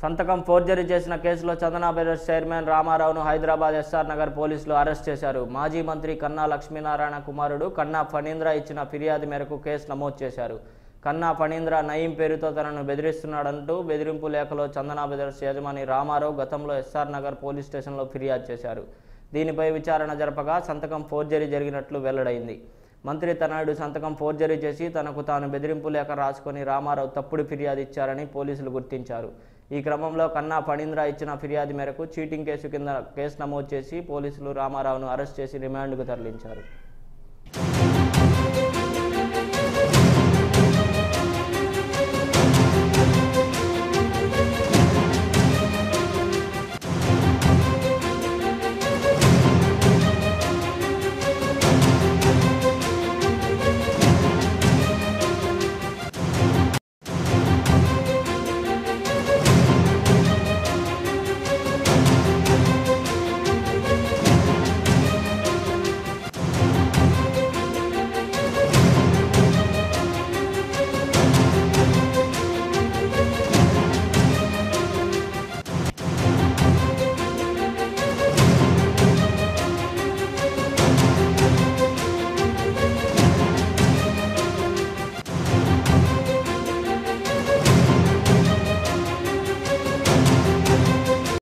సంతకం ఫోర్జరీ చేసిన కేసులో చందనా బ్రదర్స్ చైర్మన్ రామారావును హైదరాబాద్ ఎస్ఆర్ నగర్ పోలీసులు అరెస్ట్ చేశారు మాజీ మంత్రి కన్నా లక్ష్మీనారాయణ కుమారుడు కన్నా ఫణీంద్ర ఇచ్చిన ఫిర్యాదు మేరకు కేసు నమోదు చేశారు కన్నా ఫణీంద్ర నయీం పేరుతో తనను బెదిరిస్తున్నాడంటూ బెదిరింపు లేఖలో చందనా బ్రదర్స్ యజమాని రామారావు గతంలో ఎస్ఆర్ నగర్ పోలీస్ స్టేషన్లో ఫిర్యాదు చేశారు దీనిపై విచారణ జరపగా సంతకం ఫోర్జరీ జరిగినట్లు వెల్లడైంది మంత్రి తనయుడు సంతకం ఫోర్జరీ చేసి తనకు తాను బెదిరింపు లేఖ రాసుకొని రామారావు తప్పుడు ఫిర్యాదు ఇచ్చారని పోలీసులు గుర్తించారు ఈ క్రమంలో కన్నా ఫణీంద్ర ఇచ్చిన ఫిర్యాదు మేరకు చీటింగ్ కేసు కింద కేసు నమోదు చేసి పోలీసులు రామారావును అరెస్ట్ చేసి రిమాండ్కు తరలించారు